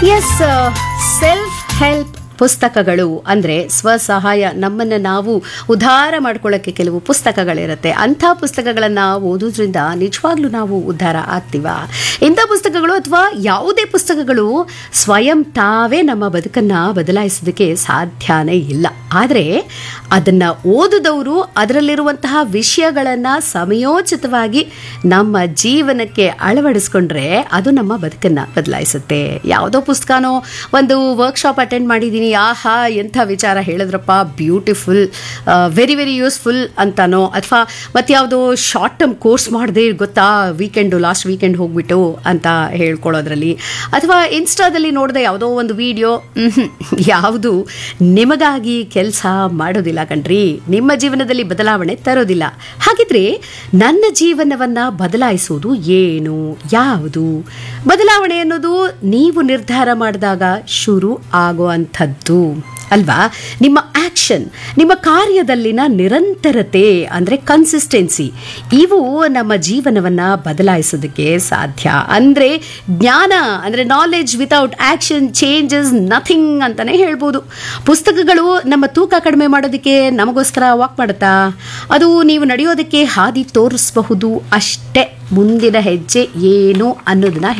S self help ಪುಸ್ತಕಗಳು ಅಂದರೆ ಸ್ವಸಹಾಯ ನಮ್ಮನ್ನು ನಾವು ಉದ್ಧಾರ ಮಾಡ್ಕೊಳ್ಳೋಕ್ಕೆ ಕೆಲವು ಪುಸ್ತಕಗಳಿರುತ್ತೆ ಅಂಥ ಪುಸ್ತಕಗಳನ್ನು ಓದೋದ್ರಿಂದ ನಿಜವಾಗ್ಲೂ ನಾವು ಉದ್ಧಾರ ಆಗ್ತೀವ ಇಂಥ ಪುಸ್ತಕಗಳು ಅಥವಾ ಯಾವುದೇ ಪುಸ್ತಕಗಳು ಸ್ವಯಂ ತಾವೇ ನಮ್ಮ ಬದುಕನ್ನು ಬದಲಾಯಿಸೋದಕ್ಕೆ ಸಾಧ್ಯನೇ ಇಲ್ಲ ಆದರೆ ಅದನ್ನು ಓದಿದವರು ಅದರಲ್ಲಿರುವಂತಹ ವಿಷಯಗಳನ್ನು ಸಮಯೋಚಿತವಾಗಿ ನಮ್ಮ ಜೀವನಕ್ಕೆ ಅಳವಡಿಸ್ಕೊಂಡ್ರೆ ಅದು ನಮ್ಮ ಬದುಕನ್ನು ಬದಲಾಯಿಸುತ್ತೆ ಯಾವುದೋ ಪುಸ್ತಕನೋ ಒಂದು ವರ್ಕ್ಶಾಪ್ ಅಟೆಂಡ್ ಮಾಡಿದ್ದೀನಿ ಆಹಾ ಎಂಥ ವಿಚಾರ ಹೇಳಿದ್ರಪ್ಪ ಬ್ಯೂಟಿಫುಲ್ ವೆರಿ ವೆರಿ ಯೂಸ್ಫುಲ್ ಅಂತಾನೋ ಅಥವಾ ಮತ್ಯಾವುದೋ ಶಾರ್ಟ್ ಟರ್ಮ್ ಕೋರ್ಸ್ ಮಾಡಿದೆ ಗೊತ್ತಾ ವೀಕೆಂಡು ಲಾಸ್ಟ್ ವೀಕೆಂಡ್ ಹೋಗ್ಬಿಟ್ಟು ಅಂತ ಹೇಳ್ಕೊಳ್ಳೋದ್ರಲ್ಲಿ ಅಥವಾ ಇನ್ಸ್ಟಾದಲ್ಲಿ ನೋಡಿದೆ ಯಾವುದೋ ಒಂದು ವಿಡಿಯೋ ಯಾವುದು ನಿಮಗಾಗಿ ಕೆಲಸ ಮಾಡೋದಿಲ್ಲ ಕಣ್ರಿ ನಿಮ್ಮ ಜೀವನದಲ್ಲಿ ಬದಲಾವಣೆ ತರೋದಿಲ್ಲ ಹಾಗಿದ್ರೆ ನನ್ನ ಜೀವನವನ್ನು ಬದಲಾಯಿಸೋದು ಏನು ಯಾವುದು ಬದಲಾವಣೆ ಅನ್ನೋದು ನೀವು ನಿರ್ಧಾರ ಮಾಡಿದಾಗ ಶುರು ಆಗುವಂಥದ್ದು ಅಲ್ವಾ ನಿಮ್ಮ ಆಕ್ಷನ್ ನಿಮ್ಮ ಕಾರ್ಯದಲ್ಲಿನ ನಿರಂತರತೆ ಅಂದರೆ ಕನ್ಸಿಸ್ಟೆನ್ಸಿ ಇವು ನಮ್ಮ ಜೀವನವನ್ನು ಬದಲಾಯಿಸೋದಕ್ಕೆ ಸಾಧ್ಯ ಅಂದರೆ ಜ್ಞಾನ ಅಂದರೆ knowledge without action changes nothing ಅಂತಲೇ ಹೇಳ್ಬೋದು ಪುಸ್ತಕಗಳು ನಮ್ಮ ತೂಕ ಕಡಿಮೆ ಮಾಡೋದಕ್ಕೆ ನಮಗೋಸ್ಕರ ವಾಕ್ ಮಾಡುತ್ತಾ ಅದು ನೀವು ನಡೆಯೋದಕ್ಕೆ ಹಾದಿ ತೋರಿಸಬಹುದು ಅಷ್ಟೇ ಮುಂದಿನ ಹೆಜ್ಜೆ ಏನು ಅನ್ನೋದನ್ನ